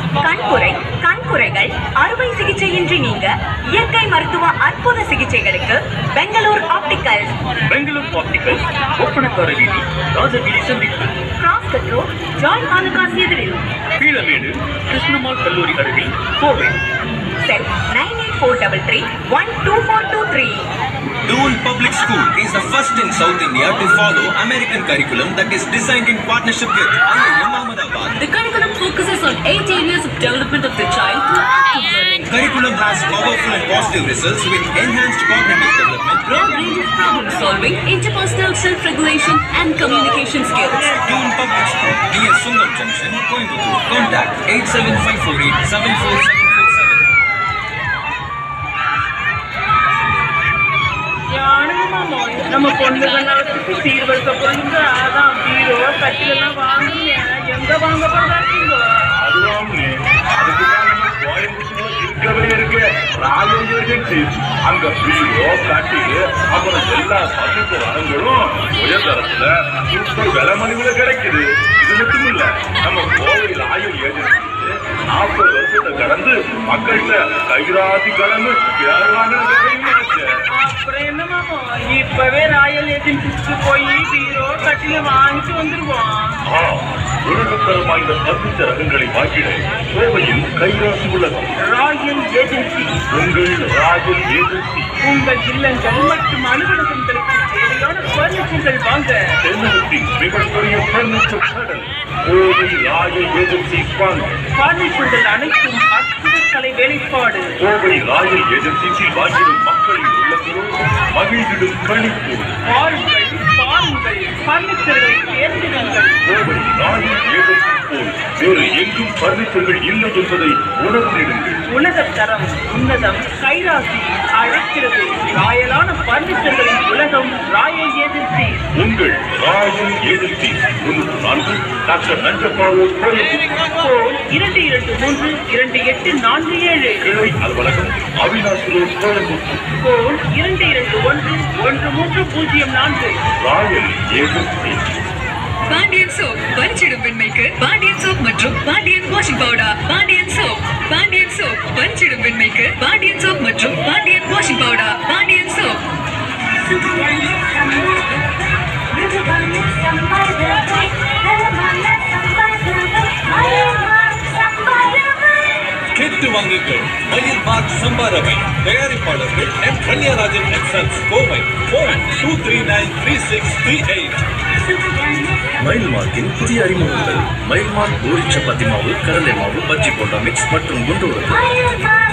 கண்புரை கண்புரைகள் அறுவை சிகிச்சையின்றி நீங்க இயற்கை மருத்துவ அற்புத சிகிச்சைகளுக்கு பெங்களூர் ஆப்டிக்கல் பெங்களூர் ஆப்டிக்கல் ஒப்பனக்கார வீதி ராஜகிரி சந்திப்பு கிராஸ் கட்ரோட் ஜாய் ஆலுகாஸ் எதிரில் கீழமேடு கிருஷ்ணமால் கல்லூரி அருகில் Kovai cell nine eight four double three one two four two three Doon Public School is the first in South India to follow American curriculum that is designed in partnership with IIM Ahmedabad. The curriculum focuses on eight areas of development of the child through active learning. Curriculum has powerful and positive results with enhanced cognitive development. Broad range of problem solving, interpersonal self-regulation, and communication skills. Doon Public School near Sungam Junction, Coimbatore. Contact 87548 74747. யானுமாமோ நம்ம பொண்ணுங்க நலத்துக்கு சீர்வரிசை பொருளுங்க அதான் பீரோ கட்டிலெல்லாம் வாங்குங்க எங்க வாங்க போறாங்க அதுவாம்னே அதுக்குதான் நம்ம கோயம்புத்தூர்ல இருக்கவே இருக்கு ராயல் ஏஜென்சி அங்க பீரோ கட்டிலு அப்புறம் எல்லா பசுப்பு வரங்களும் உயர்தரத்துல சூப்பர் விலை மலிவுல கிடைக்குது இது மட்டும் இல்ல நம்ம கோவை ராயல் ஏஜென்சி நாற்பது வருஷத்தை கடந்து மக்கள்கிட்ட கைராசி கடந்து பேரலான அப்புறம் என்னமாமோ இப்பவே ராயல் ஏஜென்சிக்கு போய் பீரோ கட்டில வாங்கிட்டு வந்துருவோம் உலகத்தரம் வாய்ந்த பர்மித்த ரகங்களை வாங்கிட கோவையில் கைராசி உள்ளது ராயல் ஏஜென்சி உங்கள் ராயல் ஏஜென்சி உங்கள் இல்லங்கள் மற்றும் அலுவலகங்களுக்கு தேவையான பர்னிச்சர்கள் வாங்க தென்னகத்தின் மிகப்பெரிய பர்னிச்சர் கடல் கோவை ராயல் ஏஜென்சி பாருங்க பர்னிச்சர்கள் அனைத்தும் அற்புத கலை வேலைப்பாடு கோவை ராயல் ஏஜென்சியில் வாங்கிடும் மக்களின் உள்ளங்களோடு மகிழ்ந்திடும் கணிப்பு பாருங்கள் பாருங்கள் பர்னிச்சர்களை தேர்ந்தெடுங்கள் கோவை ராயல் ஏஜென்சி போல் வேறு எங்கும் பர்னிச்சர்கள் இல்லை என்பதை உணர்ந்திடுங்கள் உலக தரம் உன்னதம் கைராசி அழைக்கிறது ராயலான பர்னிச்சர்களின் உலகம் ராயல் ஏஜென்சி உங்கள் ராயல் ஏஜென்சி தொண்ணூற்று நான்கு டாக்டர் நஞ்சப்பாடு கோயம்புத்தூர் போல் இரண்டு இரண்டு மூன்று இரண்டு எட்டு நான்கு ஏழு கிளை அலுவலகம் அவினாசி ரோட் கோயம்புத்தூர் போல் இரண்டு இரண்டு ஒன்று ஒன்று மூன்று பூஜ்ஜியம் நான்கு ராயல் ஏஜென்சி பாண்டியன் சோப் பரிச்சிடும் வெண்மைக்கு பாண்டியன் சோப் மற்றும் Pandian washing powder Pandian soap Pandian soap பரிச்சிடும் வெண்மைக்கு பாண்டியன் சோப் மற்றும் Pandian washing powder Pandian soap கேட்டு வாங்குங்கள் மயில் மார்க் சம்பாரவை தயாரிப்பாளர்கள் M Kanniyarajan and sons Kovai phone two three nine three six three eight Mayil மார்க்கின் புதிய அறிமுகங்கள் மயில் மார்க் பூரி சப்பாத்தி மாவு கடலை மாவு பஜ்ஜி போண்டா மிக்ஸ் மற்றும் குண்டு உருளை